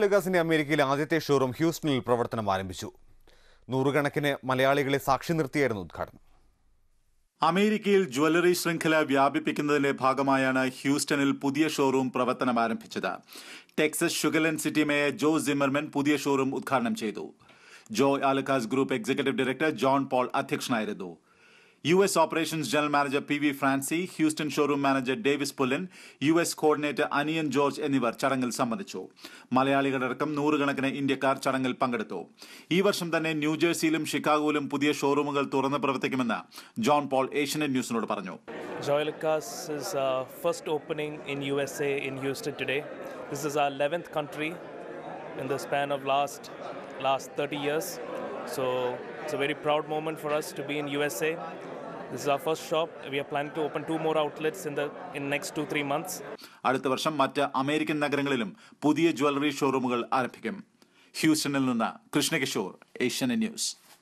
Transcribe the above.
ലഗാസിന്റെ അമേരിക്കയിലെ ആദ്യത്തെ ഷോറൂം ഹ്യൂസ്റ്റണിൽ പ്രവർത്തനം ആരംഭിച്ചു നൂറുകണക്കിന് മലയാളികളെ സാക്ഷി നിർത്തിയായിരുന്നു ഉദ്ഘാടനം അമേരിക്കയിൽ ജ്വല്ലറി ശൃംഖല വ്യാപിപ്പിക്കുന്നതിന്റെ ഭാഗമായാണ് ഹ്യൂസ്റ്റണിൽ പുതിയ ഷോറൂം പ്രവർത്തനം ആരംഭിച്ചത് Texas Sugar Land city mayor Joe Zimmerman പുതിയ ഷോറൂം ഉദ്ഘാടനം ചെയ്തു Joyalukkas group executive director John Paul അധ്യക്ഷനായിരുന്നു U S operations general manager P V Francy Houston showroom manager Davis Pullan U S coordinator Aniyan George എന്നിവർ ചടങ്ങിൽ സംബന്ധിച്ചു മലയാളികളടക്കം നൂറുകണക്കിന് ഇന്ത്യക്കാർ ചടങ്ങിൽ പങ്കെടുത്തു ഈ വർഷം തന്നെ ന്യൂജേഴ്സിയിലും ഷിക്കാഗോയിലും പുതിയ ഷോറൂമുകൾ തുറന്ന് പ്രവർത്തിക്കുമെന്ന് ജോൺ പോൾ ഏഷ്യനെറ്റ് ന്യൂസിനോട് പറഞ്ഞു Joylicas is uh, first opening in USA in Houston today. This is our 11th country in the span of last last 30 years. So it's a very proud moment for us to be in USA. This is our first shop. We are planning to open two more outlets in the in next two three months. അടുത്ത വർഷം മറ്റ് American നഗരങ്ങളിലും പുതിയ jewellery ഷോറൂമുകൾ ആരംഭിക്കും ഹ്യൂസ്റ്റണിൽ നിന്ന് Krishnakishore Asianet news